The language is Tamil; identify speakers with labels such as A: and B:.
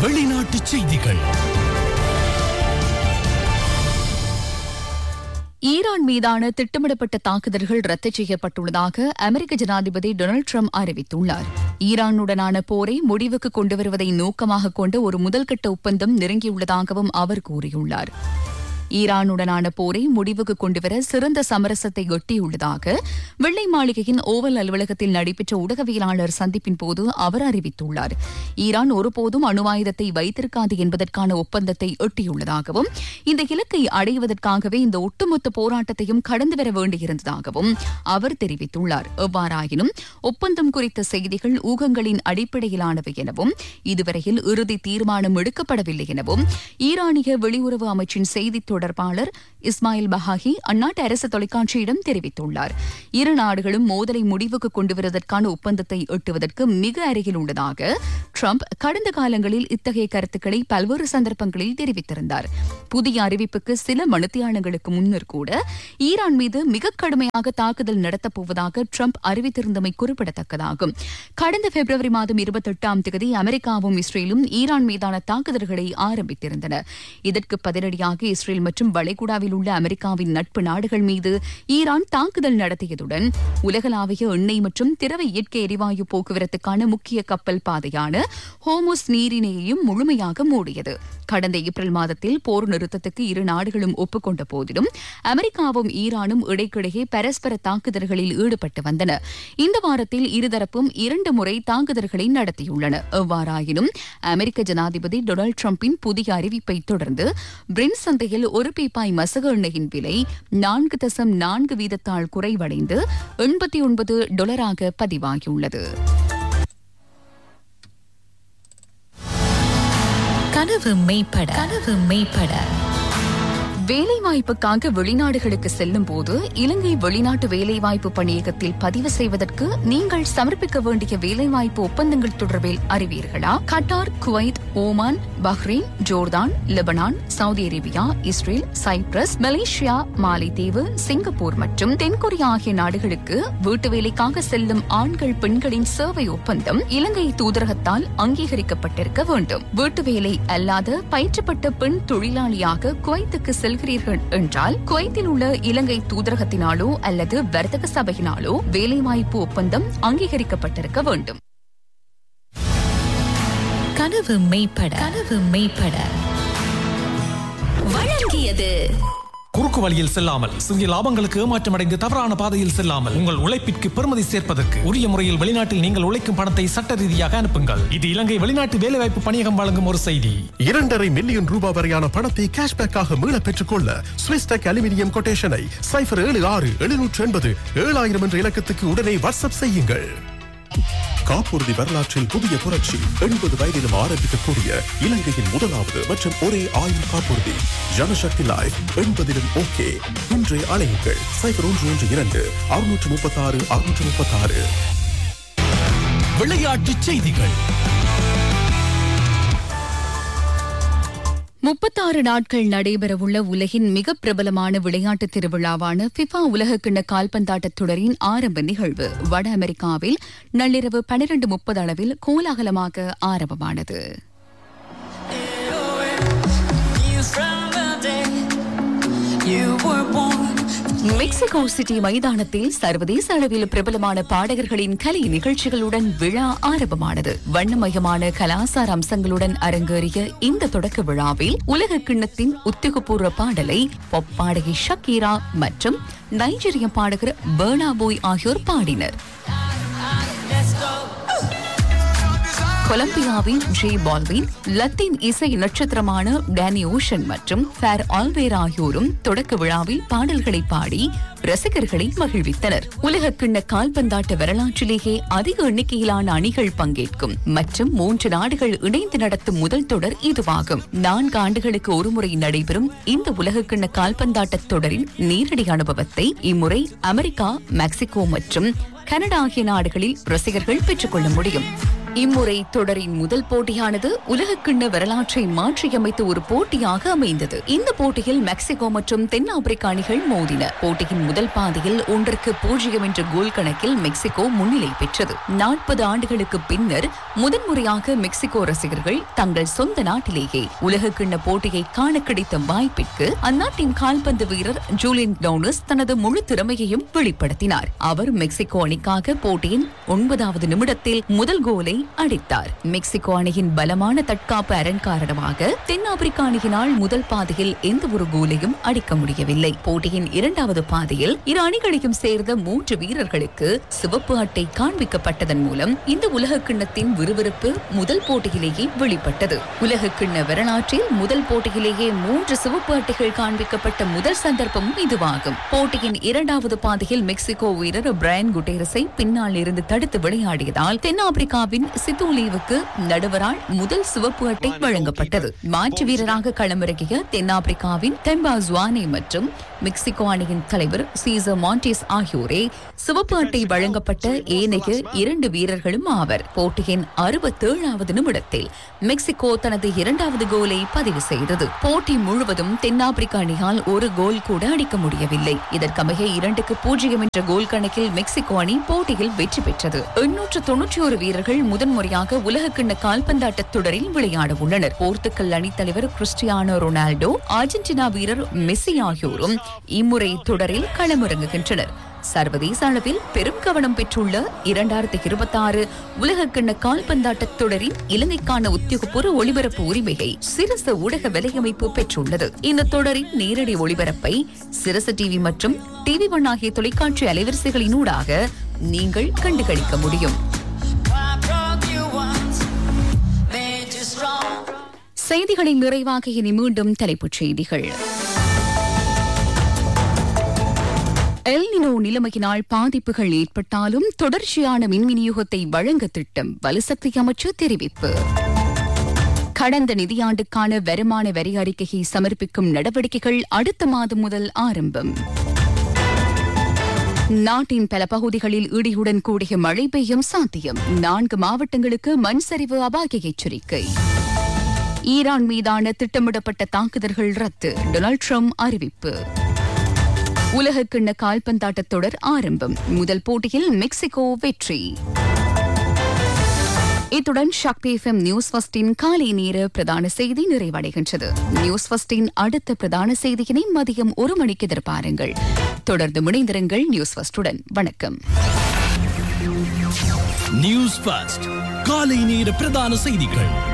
A: வெளிநாட்டு செய்திகள்
B: ஈரான் மீதான திட்டமிடப்பட்ட தாக்குதல்கள் ரத்து செய்யப்பட்டுள்ளதாக அமெரிக்க ஜனாதிபதி டொனால்டு ட்ரம்ப் அறிவித்துள்ளார் ஈரானுடனான போரை முடிவுக்கு கொண்டு வருவதை நோக்கமாக கொண்ட ஒரு முதல்கட்ட ஒப்பந்தம் நெருங்கியுள்ளதாகவும் அவர் கூறியுள்ளார் ஈரானுடனான போரை முடிவுக்கு கொண்டுவர சிறந்த சமரசத்தை எட்டியுள்ளதாக வெள்ளை மாளிகையின் ஓவல் அலுவலகத்தில் நடைபெற்ற ஊடகவியலாளர் சந்திப்பின் போது அவர் அறிவித்துள்ளார் ஈரான் ஒருபோதும் அணு ஆயுதத்தை வைத்திருக்காது என்பதற்கான ஒப்பந்தத்தை எட்டியுள்ளதாகவும் இந்த இலக்கை அடைவதற்காகவே இந்த ஒட்டுமொத்த போராட்டத்தையும் கடந்து வர வேண்டியிருந்ததாகவும் அவர் தெரிவித்துள்ளார் எவ்வாறாயினும் ஒப்பந்தம் குறித்த செய்திகள் ஊகங்களின் அடிப்படையிலானவை எனவும் இதுவரையில் இறுதி தீர்மானம் எடுக்கப்படவில்லை எனவும் ஈரானிய வெளியுறவு அமைச்சின் செய்தி தொடர்பாளர் இஸ்மாயில் பஹாகி அந்நாட்டு அரசு தொலைக்காட்சியிடம் தெரிவித்துள்ளார் இரு நாடுகளும் மோதலை முடிவுக்கு கொண்டுவருவதற்கான ஒப்பந்தத்தை எட்டுவதற்கு மிக அருகில் உள்ளதாக ட்ரம்ப் கடந்த காலங்களில் இத்தகைய கருத்துக்களை பல்வேறு சந்தர்ப்பங்களில் தெரிவித்திருந்தார் புதிய அறிவிப்புக்கு சில மணித்தியாலங்களுக்கு முன்னர் கூட ஈரான் மீது மிக கடுமையாக தாக்குதல் நடத்தப் போவதாக ட்ரம்ப் அறிவித்திருந்தமை குறிப்பிடத்தக்கதாகும் கடந்த பிப்ரவரி மாதம் இருபத்தெட்டாம் தேதி அமெரிக்காவும் இஸ்ரேலும் ஈரான் மீதான தாக்குதல்களை ஆரம்பித்திருந்தன இதற்கு பதிலடியாக இஸ்ரேல் மற்றும் வளைகுடாவில் உள்ள அமெரிக்காவின் நட்பு நாடுகள் மீது ஈரான் தாக்குதல் நடத்தியதுடன் உலகளாவிய எண்ணெய் மற்றும் திரவ இயற்கை எரிவாயு போக்குவரத்துக்கான முக்கிய கப்பல் பாதையான ஹோமோஸ் நீரிணையையும் முழுமையாக மூடியது கடந்த ஏப்ரல் மாதத்தில் போர் நிறுத்தத்துக்கு இரு நாடுகளும் ஒப்புக்கொண்ட போதிலும் அமெரிக்காவும் ஈரானும் இடைக்கிடையே பரஸ்பர தாக்குதல்களில் ஈடுபட்டு வந்தன இந்த வாரத்தில் இருதரப்பும் இரண்டு முறை தாக்குதல்களை நடத்தியுள்ளன எவ்வாறாயினும் அமெரிக்க ஜனாதிபதி டொனால்டு டிரம்பின் புதிய அறிவிப்பை தொடர்ந்து பிரின் சந்தையில் ஒரு பீப்பாய் மசகு எண்ணெயின் விலை நான்கு தசம் நான்கு வீதத்தால் குறைவடைந்து எண்பத்தி ஒன்பது டொலராக பதிவாகியுள்ளது
C: கனவு மெய்ப்பட கனவு மெய்ப்பட
B: வேலைவாய்ப்புக்காக வெளிநாடுகளுக்கு செல்லும் போது இலங்கை வெளிநாட்டு வேலைவாய்ப்பு பணியகத்தில் பதிவு செய்வதற்கு நீங்கள் சமர்ப்பிக்க வேண்டிய வேலைவாய்ப்பு ஒப்பந்தங்கள் தொடர்பில் அறிவீர்களா Qatar Kuwait Oman Bahrain Jordan Lebanon Saudi Arabia Israel Cyprus Malaysia மாலைத்தீவு சிங்கப்பூர் மற்றும் தென்கொரியா ஆகிய நாடுகளுக்கு வீட்டு வேலைக்காக செல்லும் ஆண்கள் பெண்களின் சேவை ஒப்பந்தம் இலங்கை தூதரகத்தால் அங்கீகரிக்கப்பட்டிருக்க வேண்டும் வீட்டு வேலை அல்லாத பயிற்றப்பட்ட பெண் தொழிலாளியாக குவைத்துக்கு செல்கிறீர்கள் என்றால் குவைத்தில் உள்ள இலங்கை தூதரகத்தினாலோ அல்லது வர்த்தக சபையினாலோ வேலைவாய்ப்பு ஒப்பந்தம் அங்கீகரிக்கப்பட்டிருக்க வேண்டும்
C: கனவு மெய்ப்பட கனவு மெய்ப்பட வழங்கியது
A: குறுக்கு வழியில் செல்லாமல் சிறிய லாபங்களுக்கு ஏமாற்றமடைந்து தவறான பாதையில் செல்லாமல் உங்கள் உழைப்பிற்கு பெருமதி சேர்ப்பதற்கு உரிய முறையில் வெளிநாட்டில் நீங்கள் உழைக்கும் பணத்தை சட்ட ரீதியாக அனுப்புங்கள் இது இலங்கை வெளிநாட்டு வேலைவாய்ப்பு பணியகம் வழங்கும் ஒரு செய்தி
D: இரண்டரை மில்லியன் ரூபாய் வரையான பணத்தை கேஷ்பேக்காக மீள பெற்றுக்கொள்ள ஸ்விஸ் டெக் அலுமினியம் கொட்டேஷனை சைபர் ஏழு ஆறு எழுநூற்று எண்பது ஏழாயிரம் என்ற இலக்கத்துக்கு உடனே வாட்ஸ்அப் செய்யுங்கள் காப்புறுதி வரலாற்றில் புதிய புரட்சி எண்பது வயதிலும் ஆரம்பிக்கக்கூடிய இலங்கையின் முதலாவது மற்றும் ஒரே ஆயுள் காப்புறுதி ஜனசக்தி லைஃப் எண்பதிலும் ஓகே இன்றே அழையுங்கள் சைபர் ஒன்று ஒன்று இரண்டு அறுநூற்று முப்பத்தாறு அறுநூற்று முப்பத்தாறு
A: விளையாட்டு செய்திகள்
B: முப்பத்தாறு நாட்கள் நடைபெறவுள்ள உலகின் மிக பிரபலமான விளையாட்டு திருவிழாவான ஃபிஃபா உலகக்கிண்ண கால்பந்தாட்டத் தொடரின் ஆரம்ப நிகழ்வு வட அமெரிக்காவில் நள்ளிரவு பனிரண்டு முப்பது அளவில் கோலாகலமாக ஆரம்பமானது மெக்சிகோ சிட்டி மைதானத்தில் சர்வதேச அளவில் பிரபலமான பாடகர்களின் கலை நிகழ்ச்சிகளுடன் விழா ஆரம்பமானது வண்ணமயமான கலாசார அம்சங்களுடன் அரங்கேறிய இந்த தொடக்க விழாவில் உலக கிண்ணத்தின் உத்தியோகபூர்வ பாடலை பொப் பாடகி ஷக்கீரா மற்றும் நைஜீரிய பாடகர் பேர்னா போய் ஆகியோர் பாடினர் கொலம்பியாவின் ஜே பால்வின் லத்தீன் இசை நட்சத்திரமான டேனி ஓஷன் மற்றும் ஃபேர் ஆல்வேர் ஆகியோரும் தொடக்க விழாவில் பாடல்களை பாடி ரசிகர்களை மகிழ்வித்தனர் உலக கிண்ண கால்பந்தாட்ட வரலாற்றிலேயே அதிக எண்ணிக்கையிலான அணிகள் பங்கேற்கும் மற்றும் மூன்று நாடுகள் இணைந்து நடத்தும் முதல் தொடர் இதுவாகும் நான்கு ஆண்டுகளுக்கு ஒருமுறை நடைபெறும் இந்த உலக கிண்ண கால்பந்தாட்ட தொடரின் நேரடி அனுபவத்தை இம்முறை அமெரிக்கா மெக்சிகோ மற்றும் கனடா ஆகிய நாடுகளில் ரசிகர்கள் பெற்றுக்கொள்ள முடியும் இம்முறை தொடரின் முதல் போட்டியானது உலகக்கிண்ண வரலாற்றை மாற்றியமைத்த ஒரு போட்டியாக அமைந்தது இந்த போட்டியில் மெக்சிகோ மற்றும் தென்னாப்பிரிக்க அணிகள் மோதின போட்டியின் முதல் பாதியில் ஒன்றுக்கு பூஜ்ஜியம் என்ற கோல் கணக்கில் மெக்சிகோ முன்னிலை பெற்றது நாற்பது ஆண்டுகளுக்கு பின்னர் முதன்முறையாக மெக்சிகோ ரசிகர்கள் தங்கள் சொந்த நாட்டிலேயே உலகக்கிண்ண போட்டியை காண கிடைத்த வாய்ப்பிற்கு அந்நாட்டின் கால்பந்து வீரர் ஜூலியன் டவுனஸ் தனது முழு திறமையையும் வெளிப்படுத்தினார் அவர் மெக்சிகோ அணிக்காக போட்டியின் ஒன்பதாவது நிமிடத்தில் முதல் கோலை அடித்தார் மெக்சிகோ அணியின் பலமான தற்காப்பு அரண் காரணமாக தென்னாப்பிரிக்க அணியினால் முதல் பாதையில் எந்த ஒரு கோலையும் அடிக்க முடியவில்லை போட்டியின் இரண்டாவது பாதையில் இரு அணிகளையும் சேர்ந்த மூன்று வீரர்களுக்கு சிவப்பு அட்டை காண்பிக்கப்பட்டதன் மூலம் இந்த உலக கிண்ணத்தின் விறுவிறுப்பு முதல் போட்டியிலேயே வெளிப்பட்டது உலக கிண்ண வரலாற்றில் முதல் போட்டியிலேயே மூன்று சிவப்பு அட்டைகள் காண்பிக்கப்பட்ட முதல் சந்தர்ப்பமும் இதுவாகும் போட்டியின் இரண்டாவது பாதையில் மெக்சிகோ வீரர் பிரையன் குட்டேரஸை பின்னால் இருந்து தடுத்து விளையாடியதால் தென்னாப்பிரிக்காவின் சித்தோலீவுக்கு நடுவரால் முதல் சிவப்பு அட்டை வழங்கப்பட்டது மாற்று வீரராக களமிறங்கிய தென்னாப்பிரிக்காவின் தெம்பா ஜுவானே மற்றும் மெக்சிகோ அணியின் தலைவர் சீசர் மாண்டேஸ் ஆகியோரே சிவப்பு அட்டை வழங்கப்பட்ட ஏனைய இரண்டு வீரர்களும் ஆவர் போட்டியின் அறுபத்தேழாவது நிமிடத்தில் மெக்சிகோ தனது இரண்டாவது கோலை பதிவு செய்தது போட்டி முழுவதும் தென்னாப்பிரிக்க அணியால் ஒரு கோல் கூட அடிக்க முடியவில்லை இதற்கமைய இரண்டுக்கு பூஜ்ஜியம் என்ற கோல் கணக்கில் மெக்சிகோ அணி போட்டியில் வெற்றி பெற்றது எண்ணூற்று தொன்னூற்றி ஒரு வீரர்கள் முதன்முறையாக உலகக்கிண்ண கால்பந்தாட்ட தொடரில் விளையாட உள்ளனர் போர்த்துக்கல் அணித் தலைவர் கிறிஸ்டியானோ ரொனால்டோ அர்ஜென்டினா வீரர் மெஸ்ஸி ஆகியோரும் இம்முறை தொடரில் களமிறங்குகின்றனர் சர்வதேச அளவில் பெரும் கவனம் பெற்றுள்ள இரண்டாயிரத்தி இருபத்தி ஆறு உலகக்கிண்ண கால்பந்தாட்ட தொடரின் இலங்கைக்கான உத்தியோகபூர்வ ஒளிபரப்பு உரிமையை சிரச ஊடக வலையமைப்பு பெற்றுள்ளது இந்த தொடரின் நேரடி ஒளிபரப்பை சிரச டிவி மற்றும் டிவி ஒன் ஆகிய தொலைக்காட்சி அலைவரிசைகளினூடாக நீங்கள் கண்டுகளிக்க முடியும்
E: I broke you once, made you strong.
B: செய்திகளின் நிறைவாக இனி மீண்டும் தலைப்புச் செய்திகள் எல்னினோ நிலைமையினால் பாதிப்புகள் ஏற்பட்டாலும் தொடர்ச்சியான மின் விநியோகத்தை வழங்க திட்டம் வலுசக்தி அமைச்சர் தெரிவிப்பு கடந்த நிதியாண்டுக்கான வருமான வரி அறிக்கையை சமர்ப்பிக்கும் நடவடிக்கைகள் அடுத்த மாதம் முதல் ஆரம்பம் நாட்டின் பல பகுதிகளில் இடியுடன் கூடிய மழை பெய்யும் சாத்தியம் நான்கு மாவட்டங்களுக்கு மண் சரிவு அபாய எச்சரிக்கை ஈரான் மீதான திட்டமிடப்பட்ட தாக்குதல்கள் ரத்து டொனால்ட் ட்ரம்ப் அறிவிப்பு உலகக்கிண்ண கால்பந்தாட்டத் தொடர் ஆரம்பம் முதல் போட்டியில் மெக்சிகோ வெற்றி இத்துடன் சக்தி எஃப்எம் நியூஸ் ஃபஸ்டின் காலை நேர பிரதான செய்தி நிறைவடைகின்றது நியூஸ் ஃபஸ்டின் அடுத்த பிரதான செய்தியினை மதியம் ஒரு மணிக்கு எதிர்பாருங்கள் தொடர்ந்து இணைந்திருங்கள் நியூஸ் ஃபஸ்டுடன் வணக்கம்
F: நியூஸ் ஃபர்ஸ்ட் காலை நேர பிரதான செய்திகள்